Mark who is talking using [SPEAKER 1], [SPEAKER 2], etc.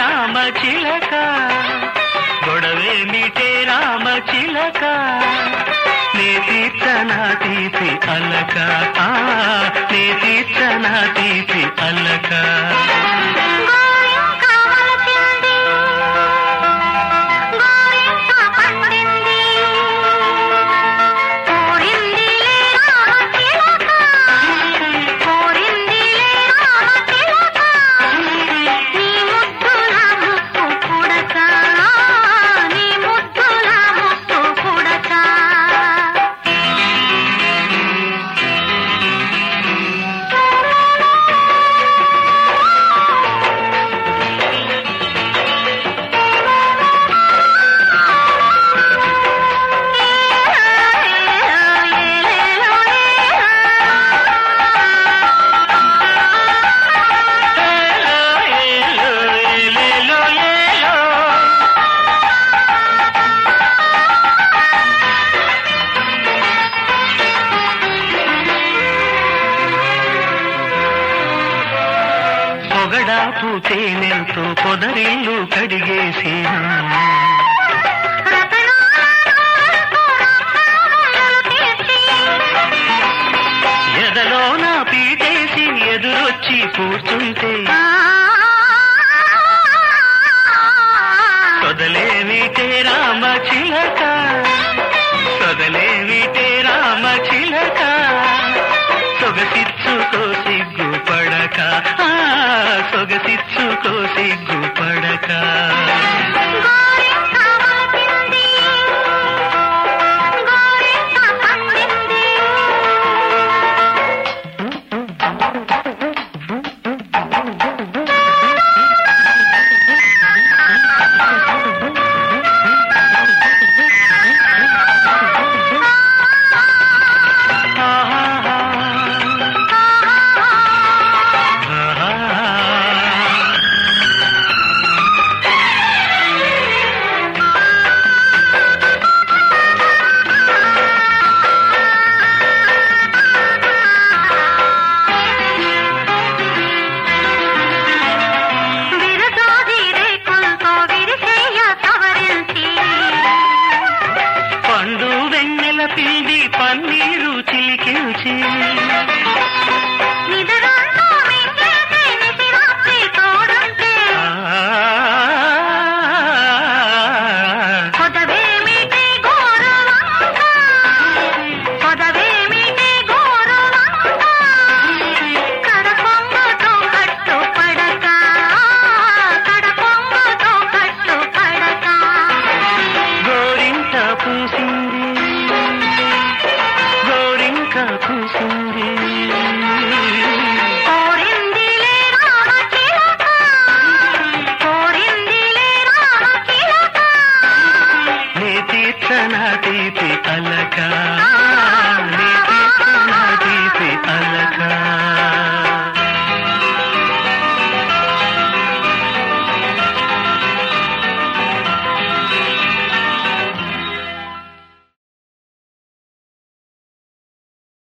[SPEAKER 1] రామ చిలక గొడవేమిటే రామ చిలక నీ తీర్చన తీపి అలక ఆ, నీ తీర్చన తీపి అలక
[SPEAKER 2] గోరింక వలచింది గోరింక పండింది కోరిందిలే రామ చిలక కోరిందిలే రామ చిలక నీ ముద్దుల ముక్కు పుడక నీ ముద్దుల ముక్కు పుడక
[SPEAKER 1] ఏలో, ఏలో, ఏలేలో, ఏలో. పొగడాపు తేనెలతో పొదరిల్లు కడిగేసేనా ఎదలో నా పీటేసి ఎదురొచ్చి కూర్చుంటే సొదలేమిటే రామ చిలక సొదలేమిటే రామ చిలక సొగసిచ్చుకో సిగ్గు పడక ఆ, సొగసిచ్చుకో సిగ్గు పడక ఆహా. ఆహా. పండు వెన్నెల పిండి పన్నీరు చిలికించి ఆ, గోరింక పూసింది గోరింక పూసింది
[SPEAKER 2] కోరిందిలే రామ చిలక కోరిందిలే రామ చిలక
[SPEAKER 1] నీ తీర్చన తీపి అలక
[SPEAKER 2] ఆ